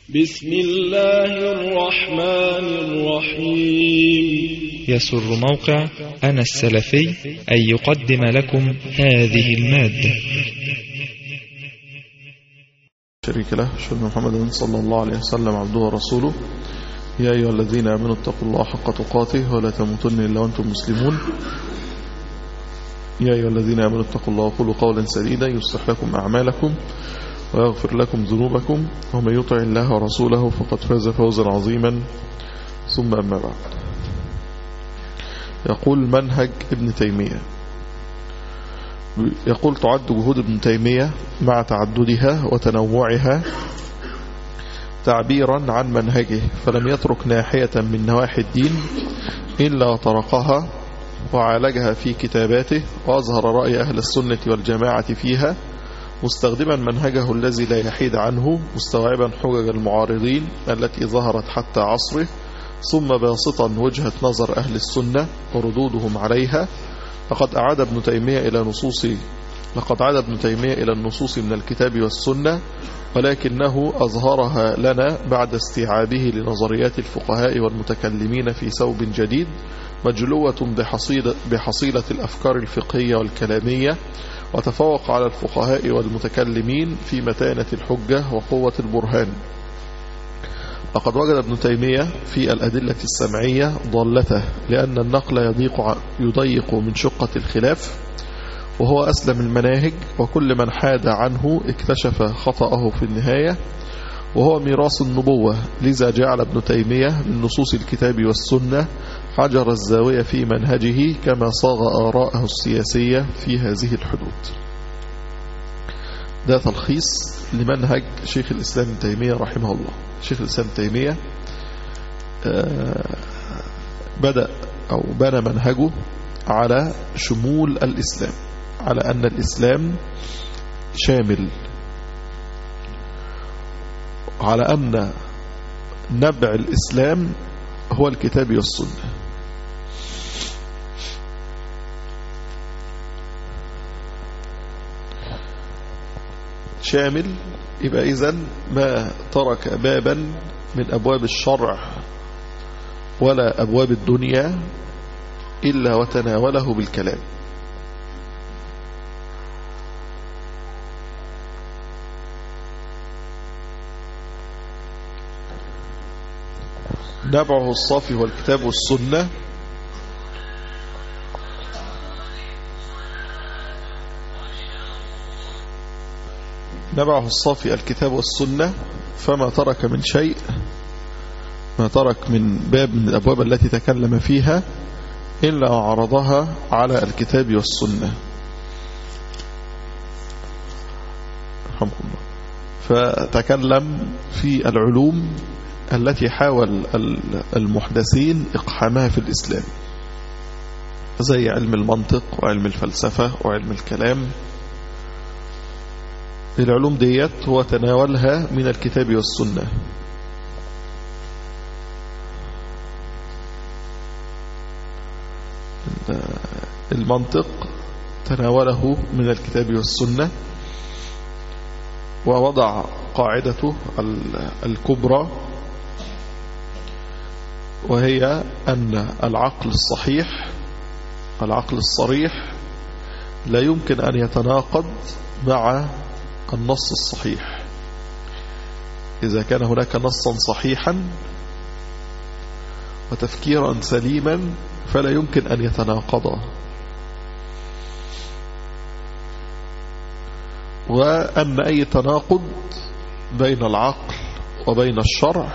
بسم الله الرحمن الرحيم يسر موقع أنا السلفي أن يقدم لكم هذه المادة شريك له أشهد أن محمدا صلى الله عليه وسلم عبده ورسوله يا أيها الذين آمنوا اتقوا الله حق تقاته ولا تموتن إلا وأنتم مسلمون يا أيها الذين آمنوا اتقوا الله وقولوا قولا سديدا يصلح لكم أعمالكم ويغفر لكم ذنوبكم ومن يطع الله ورسوله فقد فاز فوزا عظيما ثم أما بعد يقول منهج ابن تيمية يقول تعد جهود ابن تيمية مع تعددها وتنوعها تعبيرا عن منهجه فلم يترك ناحية من نواحي الدين إلا طرقها وعالجها في كتاباته وأظهر رأي أهل السنة والجماعة فيها مستخدما منهجه الذي لا يحيد عنه مستوعبا حجج المعارضين التي ظهرت حتى عصره ثم باسطا وجهة نظر أهل السنة وردودهم عليها لقد أعاد ابن تيمية إلى نصوص لقد عاد ابن تيمية إلى النصوص من الكتاب والسنة ولكنه أظهرها لنا بعد استيعابه لنظريات الفقهاء والمتكلمين في ثوب جديد مجلوة بحصيلة, بحصيلة الأفكار الفقهية والكلامية وتفوق على الفقهاء والمتكلمين في متانة الحجة وقوة البرهان لقد وجد ابن تيمية في الأدلة السمعية ضالته لأن النقل يضيق, يضيق من شقة الخلاف وهو أسلم المناهج وكل من حاد عنه اكتشف خطأه في النهاية وهو ميراث النبوة لذا جعل ابن تيمية من نصوص الكتاب والسنة حجر الزاوية في منهجه كما صاغ آراءه السياسية في هذه الحدود ده تلخيص لمنهج شيخ الإسلام ابن تيمية رحمه الله شيخ الإسلام ابن تيمية بدأ أو بنى منهجه على شمول الإسلام على أن الإسلام شامل على أن نبع الإسلام هو الكتاب والسنة شامل يبقى إذن ما ترك بابا من أبواب الشرع ولا أبواب الدنيا إلا وتناوله بالكلام نبعه الصافي هو الكتاب والسنة نبعه الصافي الكتاب والسنة فما ترك من شيء ما ترك من باب من الأبواب التي تكلم فيها إلا عرضها على الكتاب والسنة رحمه الله فتكلم في العلوم التي حاول المحدثين إقحامها في الإسلام زي علم المنطق وعلم الفلسفة وعلم الكلام العلوم ديت هو تناولها من الكتاب والسنة المنطق تناوله من الكتاب والسنة ووضع قاعدته الكبرى وهي أن العقل الصحيح العقل الصريح لا يمكن أن يتناقض مع النص الصحيح إذا كان هناك نصا صحيحا وتفكيرا سليما فلا يمكن أن يتناقضا وأن أي تناقض بين العقل وبين الشرع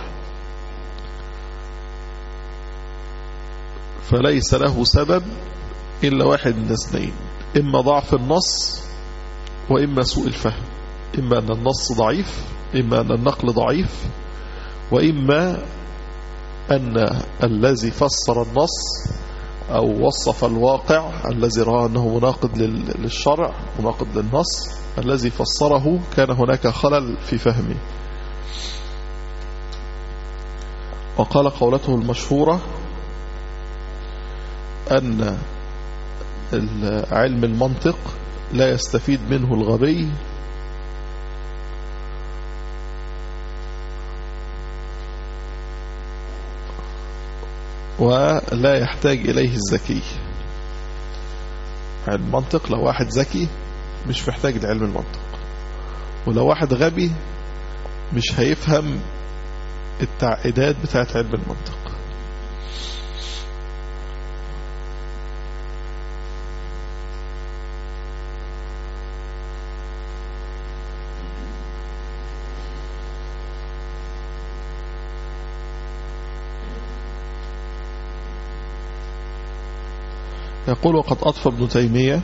فليس له سبب إلا واحد من اثنين إما ضعف النص وإما سوء الفهم إما أن النص ضعيف إما أن النقل ضعيف وإما أن الذي فسر النص أو وصف الواقع الذي رأى أنه مناقض للشرع مناقض للنص الذي فسره كان هناك خلل في فهمه وقال قولته المشهورة أن علم المنطق لا يستفيد منه الغبي ولا يحتاج إليه الذكي يعني المنطق لو واحد ذكي مش محتاج لعلم المنطق ولو واحد غبي مش هيفهم التعقيدات بتاعت علم المنطق يقول وقد أطفى ابن تيمية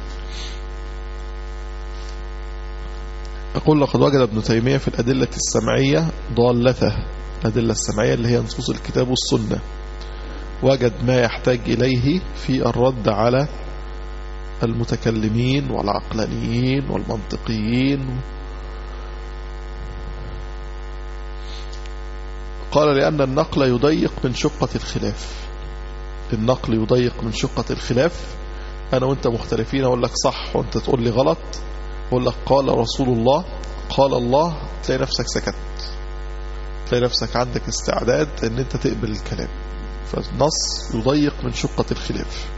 يقول لقد وجد ابن تيمية في الأدلة السمعية ضالته الأدلة السمعية اللي هي نصوص الكتاب والسنة وجد ما يحتاج إليه في الرد على المتكلمين والعقلانيين والمنطقيين قال لأن النقل يضيق من شقة الخلاف النقل يضيق من شقة الخلاف أنا وأنت مختلفين أقول لك صح وأنت تقول لي غلط أقول لك قال رسول الله قال الله تلاقي نفسك سكت تلاقي نفسك عندك استعداد أن أنت تقبل الكلام فالنص يضيق من شقة الخلاف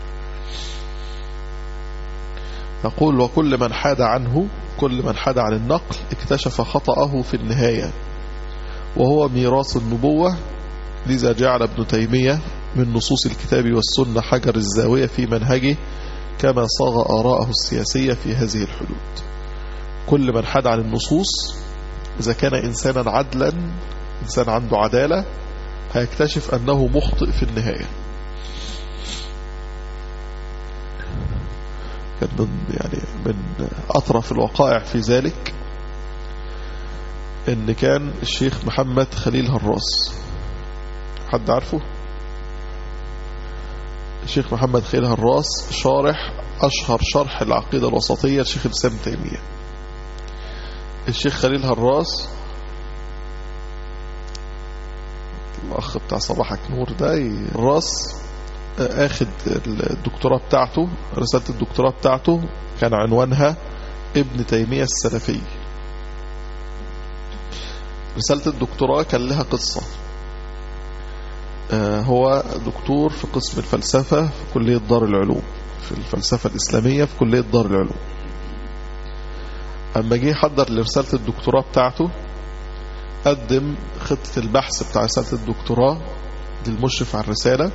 يقول وكل من حاد عنه كل من حاد عن النقل اكتشف خطأه في النهاية وهو ميراث النبوة لذا جعل ابن تيمية من نصوص الكتاب والسنة حجر الزاوية في منهجه كما صاغ آراءه السياسية في هذه الحدود كل من حد عن النصوص إذا كان إنسانا عدلا إنسان عنده عدالة هيكتشف أنه مخطئ في النهاية كان من يعني من أطرف الوقائع في ذلك إن كان الشيخ محمد خليل هراس حد عارفه الشيخ محمد خليل هراس شارح أشهر شرح العقيدة الوسطية لشيخ الإسلام تيمية الشيخ خليل هراس الأخ بتاع صباحك نور ده الراس اخد الدكتوراه بتاعته رسالة الدكتوراه بتاعته كان عنوانها ابن تيمية السلفي رسالة الدكتوراه كان لها قصة هو دكتور في قسم الفلسفة في كلية دار العلوم في الفلسفة الإسلامية في كلية دار العلوم أما جه حضر لرسالة الدكتوراه بتاعته قدم خطة البحث بتاع رسالة الدكتوراه للمشرف على الرسالة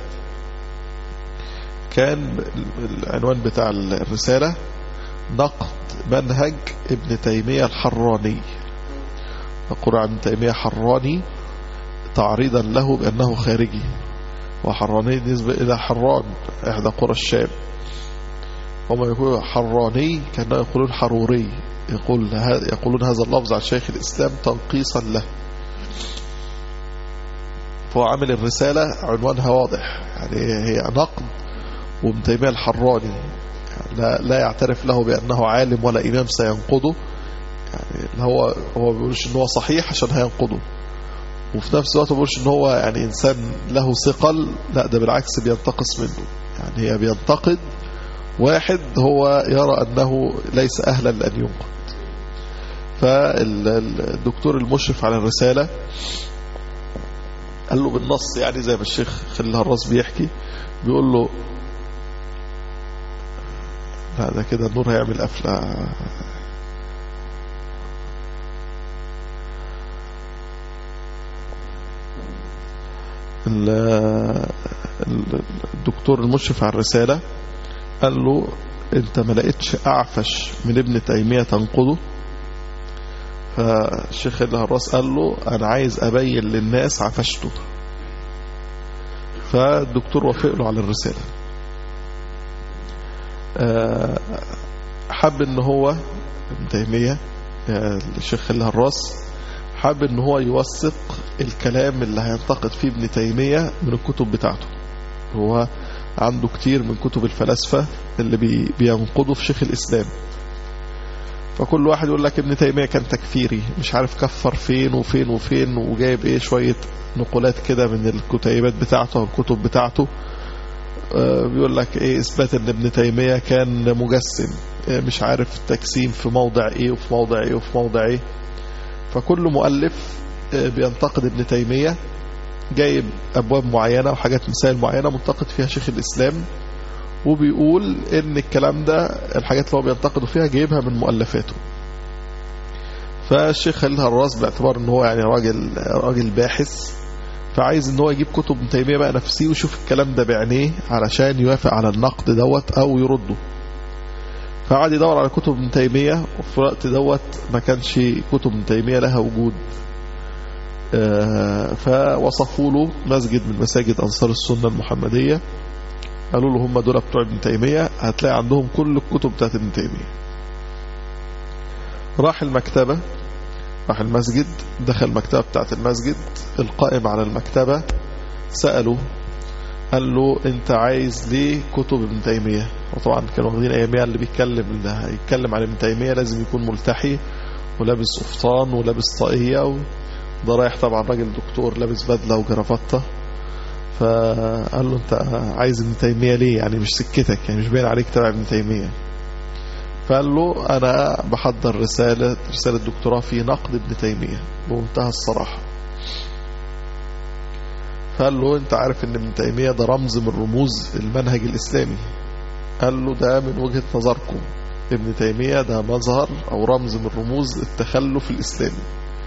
كان العنوان بتاع الرسالة نقد منهج ابن تيمية الحراني يقول عن تيمية حراني تعريضا له بأنه خارجي وحراني نسبة إلى حران إحدى قرى الشام هم يقولون حراني كانوا يقولون حروري يقول يقولون هذا اللفظ عن شيخ الإسلام تنقيصا له فهو عامل الرسالة عنوانها واضح يعني هي نقد وابن تيمية الحراني لا, لا يعترف له بأنه عالم ولا إمام سينقضه يعني هو هو بيقولش ان هو صحيح عشان هينقضه وفي نفس الوقت ما بيقولش ان هو يعني انسان له ثقل لا ده بالعكس بينتقص منه يعني هي بينتقد واحد هو يرى انه ليس اهلا لان ينقد فالدكتور المشرف على الرسالة قال له بالنص يعني زي ما الشيخ خليل الهراس بيحكي بيقول له لا ده كده النور هيعمل قفله الدكتور المشرف على الرسالة قال له انت ما لقيتش اعفش من ابن تيمية تنقضه فالشيخ الهراس قال له انا عايز ابين للناس عفشته فالدكتور وافق له على الرسالة حب ان هو ابن تيمية الشيخ الهراس حب ان هو يوثق الكلام اللي هينتقد فيه ابن تيمية من الكتب بتاعته هو عنده كتير من كتب الفلاسفة اللي بي بينقضوا في شيخ الإسلام فكل واحد يقول لك ابن تيمية كان تكفيري مش عارف كفر فين وفين وفين وجايب ايه شوية نقولات كده من الكتيبات بتاعته والكتب بتاعته بيقول لك ايه اثبات ان ابن تيمية كان مجسم مش عارف التجسيم في موضع ايه وفي موضع ايه وفي موضع ايه فكل مؤلف بينتقد ابن تيمية جايب أبواب معينة وحاجات مسائل معينة منتقد فيها شيخ الإسلام وبيقول إن الكلام ده الحاجات اللي هو بينتقده فيها جايبها من مؤلفاته فالشيخ خليل هراس باعتبار ان هو يعني راجل راجل باحث فعايز ان هو يجيب كتب ابن تيميه بقى نفسيه ويشوف الكلام ده بعينيه علشان يوافق على النقد دوت او يرده فقعد يدور على كتب ابن تيميه وفي الوقت دوت ما كانش كتب ابن تيميه لها وجود فوصفوا له مسجد من مساجد انصار السنه المحمديه قالوا له هم دول بتوع ابن تيميه هتلاقي عندهم كل الكتب بتاعت ابن تيميه راح المكتبة راح المسجد دخل المكتبة بتاعت المسجد القائم على المكتبة سأله قال له انت عايز ليه كتب ابن تيمية وطبعا كانوا واخدين اياميها اللي بيتكلم اللي هيتكلم عن ابن تيمية لازم يكون ملتحي ولابس قفطان ولابس طاقية وده رايح طبعا راجل دكتور لابس بدلة وجرافطة فقال له انت عايز ابن تيمية ليه يعني مش سكتك يعني مش باين عليك تبع ابن تيمية فقال له أنا بحضر رسالة رسالة دكتوراه في نقد ابن تيمية بمنتهى الصراحة فقال له أنت عارف أن ابن تيمية ده رمز من رموز المنهج الإسلامي قال له ده من وجهة نظركم ابن تيمية ده مظهر أو رمز من رموز التخلف الإسلامي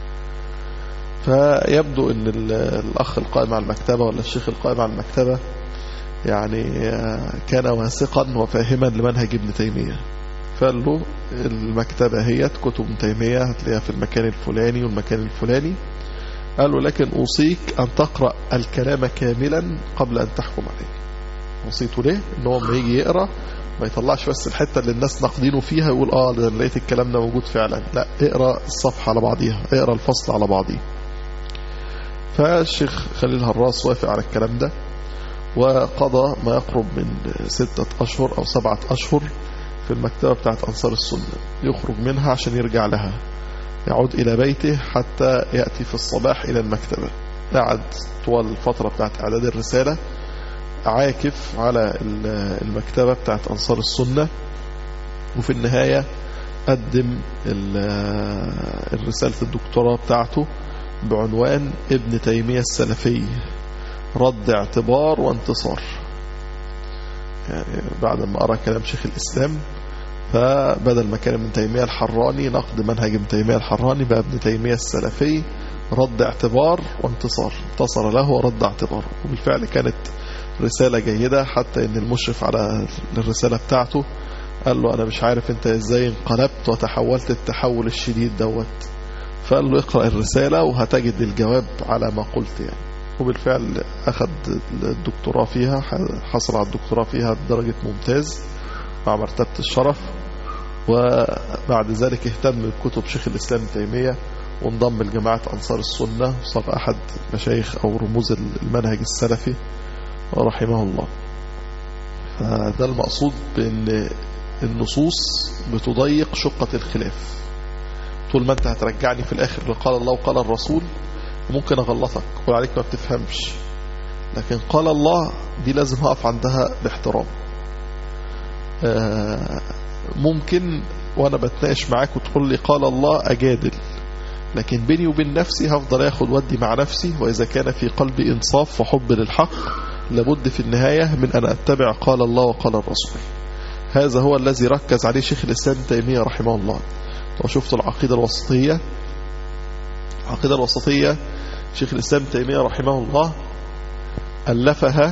فيبدو أن الأخ القائم على المكتبة ولا الشيخ القائم على المكتبة يعني كان واثقا وفاهما لمنهج ابن تيمية فقال له المكتبة هي كتب ابن تيمية هتلاقيها في المكان الفلاني والمكان الفلاني قال له لكن أوصيك أن تقرأ الكلام كاملا قبل أن تحكم عليه وصيته ليه ان هو لما يجي يقرأ ما يطلعش بس الحتة اللي الناس ناقدينه فيها يقول اه ده لقيت الكلام ده موجود فعلا لا اقرأ الصفحة على بعضيها اقرأ الفصل على بعضيه فالشيخ خليل هراس وافق على الكلام ده وقضى ما يقرب من ستة أشهر أو سبعة أشهر في المكتبة بتاعت أنصار السنة يخرج منها عشان يرجع لها يعود إلى بيته حتى يأتي في الصباح إلى المكتبة قعد طوال الفترة بتاعت إعداد الرسالة عاكف على المكتبة بتاعت أنصار السنة وفي النهاية قدم الرسالة الدكتوراه بتاعته بعنوان ابن تيمية السلفي رد اعتبار وانتصار يعني بعد ما قرأ كلام شيخ الإسلام فبدل ما كان ابن تيمية الحراني نقد منهج ابن تيمية الحراني بقى ابن تيمية السلفي رد اعتبار وانتصار انتصر له ورد اعتبار وبالفعل كانت رسالة جيدة حتى ان المشرف على الرسالة بتاعته قال له انا مش عارف انت ازاي انقلبت وتحولت التحول الشديد دوت فقال له اقرأ الرسالة وهتجد الجواب على ما قلت يعني وبالفعل أخذ الدكتوراه فيها حصل على الدكتوراه فيها بدرجة ممتاز مع مرتبة الشرف وبعد ذلك اهتم بكتب شيخ الإسلام تيمية وانضم لجماعة أنصار السنة وصار أحد مشايخ أو رموز المنهج السلفي رحمه الله فده المقصود بأن النصوص بتضيق شقة الخلاف طول ما انت هترجعني في الآخر لقال الله وقال الرسول ممكن أغلطك أقول عليك ما بتفهمش لكن قال الله دي لازم هقف عندها باحترام ممكن وأنا بتناقش معاك وتقول لي قال الله أجادل لكن بيني وبين نفسي هفضل أخد ودي مع نفسي وإذا كان في قلبي إنصاف وحب للحق لابد في النهاية من أن أتبع قال الله وقال الرسول هذا هو الذي ركز عليه شيخ الإسلام تيمية رحمه الله لو شفت العقيدة الوسطية العقيدة الوسطية شيخ الإسلام تيمية رحمه الله ألفها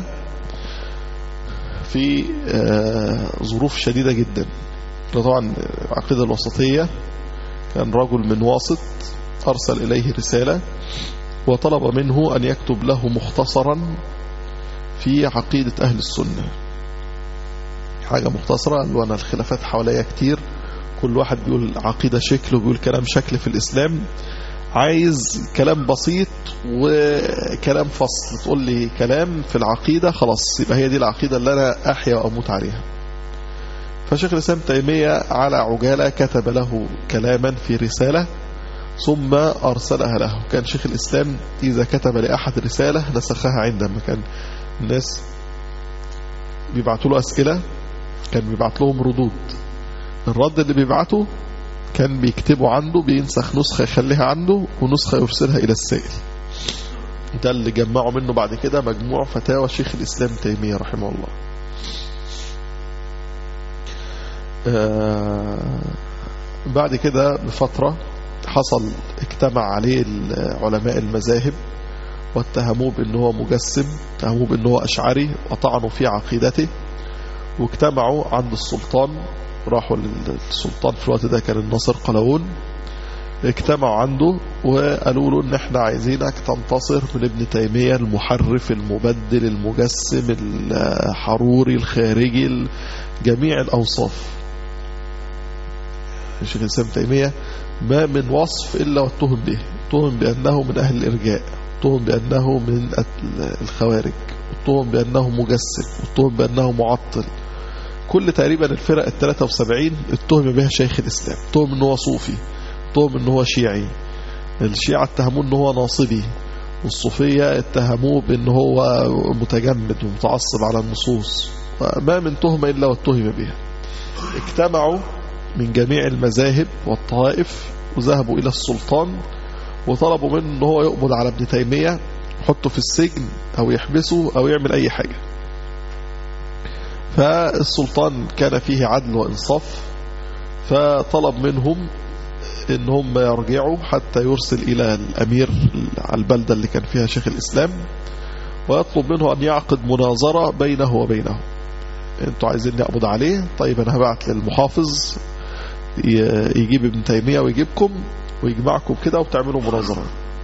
في ظروف شديدة جدا طبعا العقيدة الوسطية كان رجل من واسط أرسل إليه رسالة وطلب منه أن يكتب له مختصرا في عقيدة أهل السنة حاجة مختصرة قال له أنا الخلافات حواليا كتير كل واحد بيقول عقيدة شكل وبيقول كلام شكل في الإسلام عايز كلام بسيط وكلام فصل تقول لي كلام في العقيدة خلاص يبقى هي دي العقيدة اللي أنا أحيا وأموت عليها فشيخ الإسلام تيمية على عجالة كتب له كلاما في رسالة ثم أرسلها له كان شيخ الإسلام إذا كتب لأحد رسالة نسخها عندما كان الناس بيبعتوا له أسئلة كان بيبعت لهم ردود الرد اللي بيبعته كان بيكتبه عنده بينسخ نسخة يخليها عنده ونسخة يرسلها إلى السائل ده اللي جمعوا منه بعد كده مجموع فتاوى شيخ الإسلام تيمية رحمه الله آه بعد كده بفترة حصل اجتمع عليه علماء المذاهب واتهموه بأنه هو مجسم اتهموه بأنه هو أشعري وطعنوا في عقيدته واجتمعوا عند السلطان راحوا للسلطان في الوقت ده كان الناصر قلاوون اجتمعوا عنده وقالوا له ان احنا عايزينك تنتصر من ابن تيمية المحرف المبدل المجسم الحروري الخارجي جميع الاوصاف الشيخ الاسلام تيمية ما من وصف الا واتهم به اتهم بانه من اهل الارجاء اتهم بانه من الخوارج اتهم بانه مجسم اتهم بانه معطل كل تقريبا الفرق ال 73 اتهم بها شيخ الاسلام اتهم انه هو صوفي اتهم ان هو شيعي الشيعة اتهموه ان هو ناصبي والصوفية اتهموه بان هو متجمد ومتعصب على النصوص ما من تهمة الا واتهم بها اجتمعوا من جميع المذاهب والطوائف وذهبوا الى السلطان وطلبوا منه ان هو يقبض على ابن تيمية يحطه في السجن او يحبسه او يعمل اي حاجة فالسلطان كان فيه عدل وانصاف فطلب منهم ان هم يرجعوا حتى يرسل الى الامير على البلدة اللي كان فيها شيخ الاسلام ويطلب منه ان يعقد مناظرة بينه وبينه انتوا عايزين يقبض عليه طيب انا هبعت للمحافظ يجيب ابن تيمية ويجيبكم ويجمعكم كده وبتعملوا مناظرة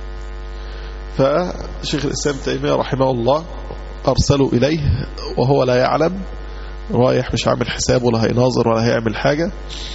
فشيخ الاسلام تيمية رحمه الله ارسلوا اليه وهو لا يعلم رايح مش عامل حساب ولا هيناظر ولا هيعمل حاجة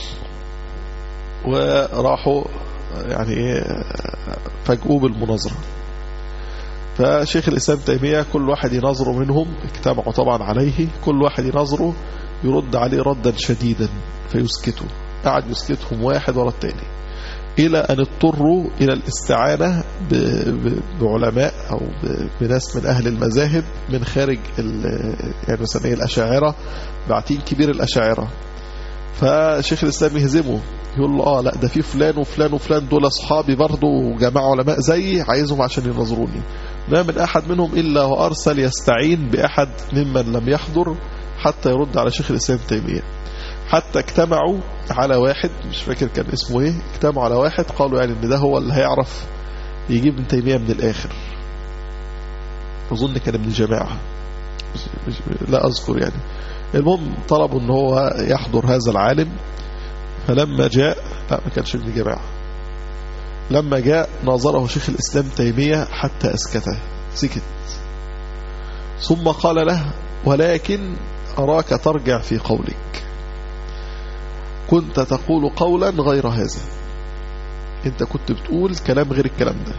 وراحوا يعني ايه فاجئوه بالمناظرة فشيخ الإسلام تيمية كل واحد يناظره منهم اجتمعوا طبعا عليه كل واحد يناظره يرد عليه ردا شديدا فيسكتوا قعد يسكتهم واحد ورا التاني إلى أن اضطروا إلى الاستعانة بعلماء أو بناس من أهل المذاهب من خارج يعني مثلا ايه الأشاعرة بعتين كبير الأشاعرة فشيخ الإسلام يهزمه يقول له اه لا ده في فلان وفلان وفلان دول اصحابي برضه وجماعه علماء زيي عايزهم عشان ينظروني ما من احد منهم الا وارسل يستعين باحد ممن لم يحضر حتى يرد على شيخ الاسلام تيميه حتى اجتمعوا على واحد مش فاكر كان اسمه ايه اجتمعوا على واحد قالوا يعني ان ده هو اللي هيعرف يجيب ابن تيميه من الاخر اظن كان ابن الجماعه مش مش لا اذكر يعني المهم طلبوا ان هو يحضر هذا العالم فلما جاء لا ما كانش ابن جماعة لما جاء ناظره شيخ الإسلام تيمية حتى أسكته سكت ثم قال له ولكن أراك ترجع في قولك كنت تقول قولا غير هذا انت كنت بتقول كلام غير الكلام ده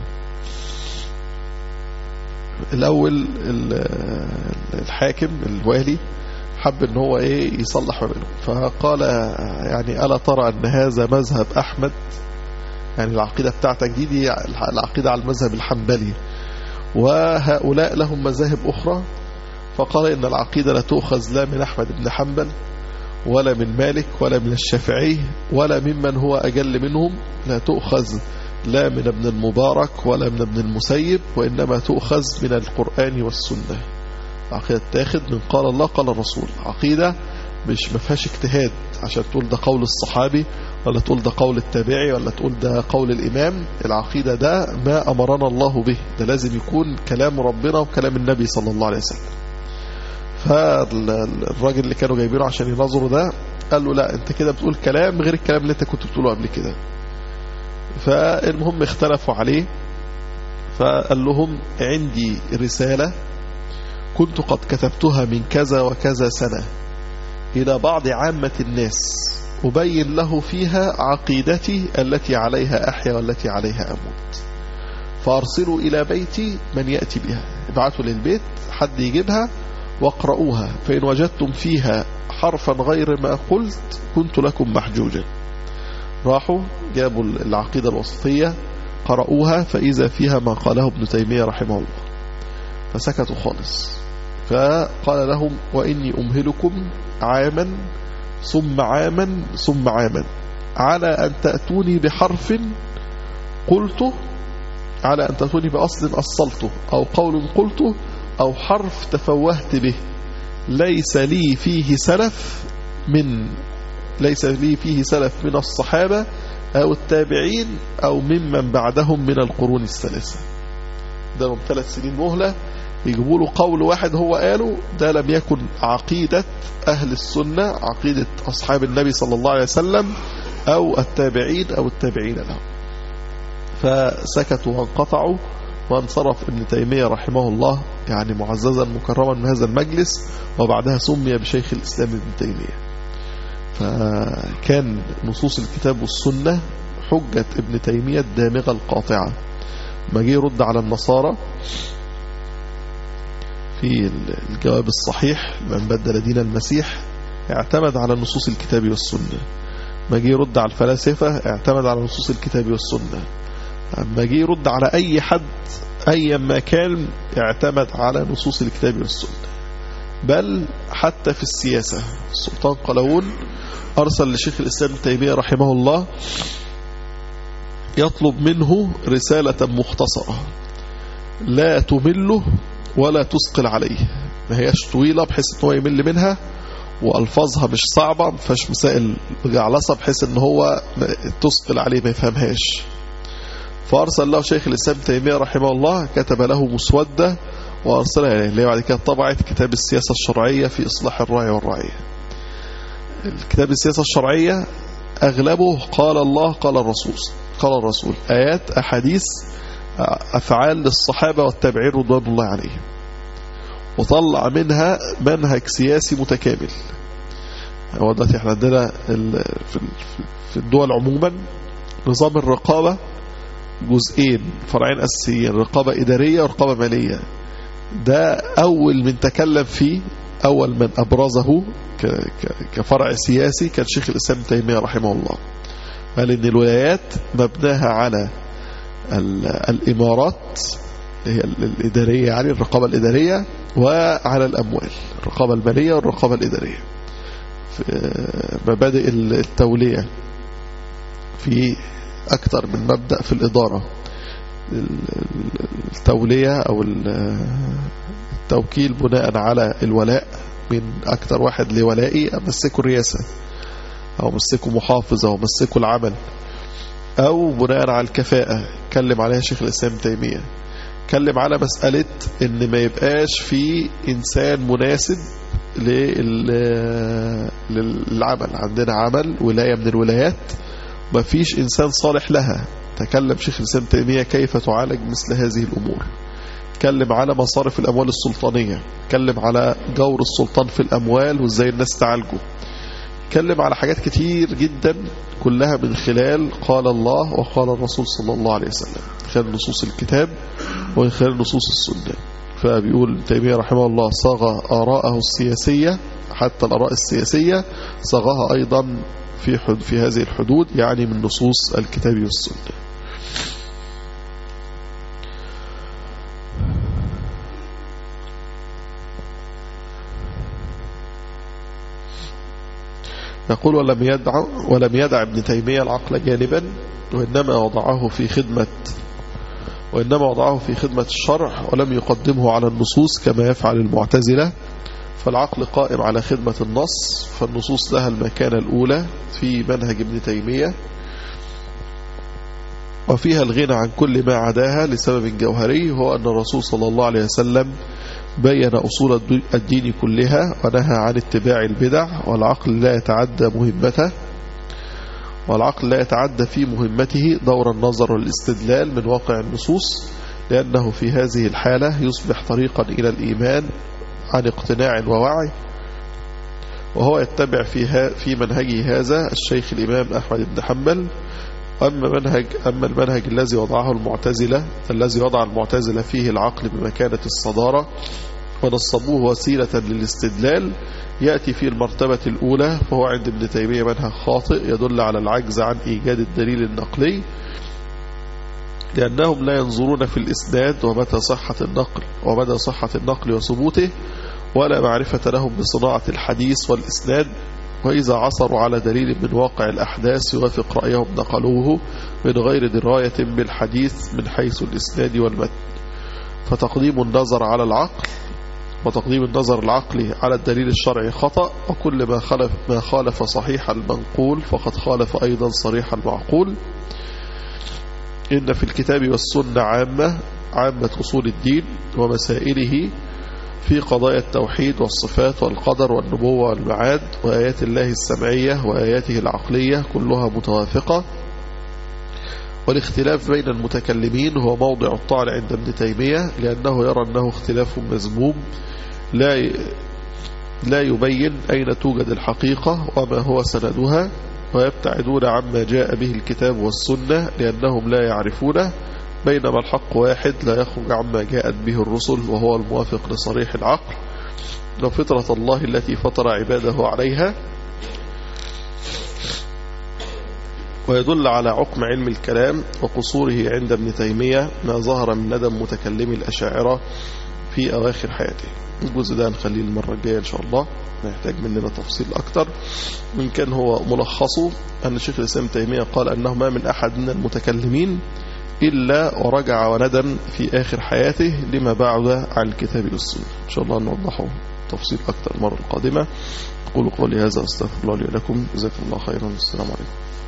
الأول الحاكم الوالي حب ان هو ايه يصلح ما بينهم فقال يعني ألا ترى أن هذا مذهب أحمد يعني العقيدة بتاعتك دي دي العقيدة على المذهب الحنبلي وهؤلاء لهم مذاهب أخرى فقال إن العقيدة لا تؤخذ لا من أحمد بن حنبل ولا من مالك ولا من الشافعي ولا ممن هو أجل منهم لا تؤخذ لا من ابن المبارك ولا من ابن المسيب وإنما تؤخذ من القرآن والسنة عقيدة تاخد من قال الله قال الرسول عقيدة مش ما فيهاش اجتهاد عشان تقول ده قول الصحابي ولا تقول ده قول التابعي ولا تقول ده قول الإمام العقيدة ده ما أمرنا الله به ده لازم يكون كلام ربنا وكلام النبي صلى الله عليه وسلم فالراجل اللي كانوا جايبينه عشان ينظروا ده قال له لا انت كده بتقول كلام غير الكلام اللي انت كنت بتقوله قبل كده فالمهم اختلفوا عليه فقال لهم عندي رسالة كنت قد كتبتها من كذا وكذا سنة إلى بعض عامة الناس أبين له فيها عقيدتي التي عليها أحيا والتي عليها أموت فأرسلوا إلى بيتي من يأتي بها ابعثوا للبيت حد يجيبها واقرؤوها فإن وجدتم فيها حرفا غير ما قلت كنت لكم محجوجا راحوا جابوا العقيدة الوسطية قرأوها فإذا فيها ما قاله ابن تيمية رحمه الله فسكتوا خالص فقال لهم وإني أمهلكم عاما ثم عاما ثم عاما على أن تأتوني بحرف قلته على أن تأتوني بأصل أصلته أو قول قلته أو حرف تفوهت به ليس لي فيه سلف من ليس لي فيه سلف من الصحابة أو التابعين أو ممن بعدهم من القرون الثلاثة ده لهم ثلاث سنين مهلة يجيبوا له قول واحد هو قاله ده لم يكن عقيدة أهل السنة عقيدة أصحاب النبي صلى الله عليه وسلم أو التابعين أو التابعين لهم فسكتوا وانقطعوا وانصرف ابن تيمية رحمه الله يعني معززا مكرما من هذا المجلس وبعدها سمي بشيخ الإسلام ابن تيمية فكان نصوص الكتاب والسنة حجة ابن تيمية الدامغة القاطعة ما جه يرد على النصارى في الجواب الصحيح من بدل دين المسيح اعتمد على نصوص الكتاب والسنة ما جه يرد على الفلاسفة اعتمد على نصوص الكتاب والسنة اما جه يرد على اي حد ايا ما كان اعتمد على نصوص الكتاب والسنة بل حتى في السياسة السلطان قلاوون ارسل لشيخ الاسلام تيمية رحمه الله يطلب منه رسالة مختصرة لا تمله ولا تثقل عليه ما هياش طويلة بحيث ان هو يمل منها والفاظها مش صعبة ما فيهاش مسائل مجعلصة بحيث ان هو تثقل عليه ما يفهمهاش فأرسل له شيخ الإسلام تيمية رحمه الله كتب له مسودة وأرسلها إليه اللي بعد كده طبعت كتاب السياسة الشرعية في إصلاح الراعي والرعية الكتاب السياسة الشرعية أغلبه قال الله قال الرسول قال الرسول آيات أحاديث أفعال للصحابة والتابعين رضوان الله عليهم وطلع منها منهج سياسي متكامل هو دلوقتي احنا عندنا في الدول عموما نظام الرقابة جزئين فرعين أساسيين رقابة إدارية ورقابة مالية ده أول من تكلم فيه أول من أبرزه كفرع سياسي كان شيخ الإسلام تيمية رحمه الله قال إن الولايات مبناها على الإمارات هي الإدارية يعني الرقابة الإدارية وعلى الأموال الرقابة المالية والرقابة الإدارية مبادئ التولية في أكثر من مبدأ في الإدارة التولية أو التوكيل بناء على الولاء من أكثر واحد لولائي أمسكه الرئاسة أو أمسكه محافظ أو أمسكه العمل أو بناء على الكفاءة اتكلم عليها شيخ الإسلام تيمية اتكلم على مسألة ان ما يبقاش في إنسان مناسب للعمل عندنا عمل ولاية من الولايات ما فيش إنسان صالح لها تكلم شيخ الإسلام تيمية كيف تعالج مثل هذه الأمور اتكلم على مصارف الأموال السلطانية اتكلم على جور السلطان في الأموال وازاي الناس تعالجه اتكلم على حاجات كتير جدا كلها من خلال قال الله وقال الرسول صلى الله عليه وسلم من خلال نصوص الكتاب ومن خلال نصوص السنة فبيقول تيمية رحمه الله صاغ آراءه السياسية حتى الآراء السياسية صاغها أيضا في حد في هذه الحدود يعني من نصوص الكتاب والسنة يقول ولم يدع ولم يدع ابن تيمية العقل جانبا وإنما وضعه في خدمة وإنما وضعه في خدمة الشرع ولم يقدمه على النصوص كما يفعل المعتزلة فالعقل قائم على خدمة النص فالنصوص لها المكانة الأولى في منهج ابن تيمية وفيها الغنى عن كل ما عداها لسبب جوهري هو أن الرسول صلى الله عليه وسلم بين أصول الدين كلها ونهى عن اتباع البدع والعقل لا يتعدى مهمته والعقل لا يتعدى في مهمته دور النظر والاستدلال من واقع النصوص لأنه في هذه الحالة يصبح طريقا إلى الإيمان عن اقتناع ووعي وهو يتبع في, في منهجه هذا الشيخ الإمام أحمد بن حنبل أما, منهج أما المنهج الذي وضعه المعتزلة الذي وضع المعتزلة فيه العقل بمكانة الصدارة ونصبوه وسيلة للاستدلال يأتي في المرتبة الأولى فهو عند ابن تيمية منهج خاطئ يدل على العجز عن إيجاد الدليل النقلي لأنهم لا ينظرون في الإسناد ومتى صحة النقل ومدى صحة النقل وثبوته ولا معرفة لهم بصناعة الحديث والإسناد وإذا عصروا على دليل من واقع الأحداث يوافق رأيهم نقلوه من غير دراية بالحديث من حيث الإسناد والمتن فتقديم النظر على العقل وتقديم النظر العقلي على الدليل الشرعي خطأ وكل ما خالف, ما خالف صحيح المنقول فقد خالف أيضا صريح المعقول إن في الكتاب والسنة عامة عامة أصول الدين ومسائله في قضايا التوحيد والصفات والقدر والنبوة والمعاد وآيات الله السمعية وآياته العقلية كلها متوافقة والاختلاف بين المتكلمين هو موضع الطعن عند ابن تيمية لأنه يرى أنه اختلاف مذموم لا لا يبين أين توجد الحقيقة وما هو سندها ويبتعدون عما جاء به الكتاب والسنة لأنهم لا يعرفونه بينما الحق واحد لا يخرج عما جاءت به الرسل وهو الموافق لصريح العقل وفطرة الله التي فطر عباده عليها ويدل على عقم علم الكلام وقصوره عند ابن تيمية ما ظهر من ندم متكلمي الأشاعرة في أواخر حياته الجزء ده نخليه المرة الجاية إن شاء الله نحتاج مننا تفصيل أكتر من كان هو ملخصه أن شيخ الإسلام تيمية قال أنه ما من أحد من المتكلمين إلا ورجع وندم في آخر حياته لما بعد عن الكتاب والسنة إن شاء الله نوضحه تفصيل أكتر المرة القادمة أقول قولي هذا أستغفر الله لي ولكم جزاكم الله خيرا والسلام عليكم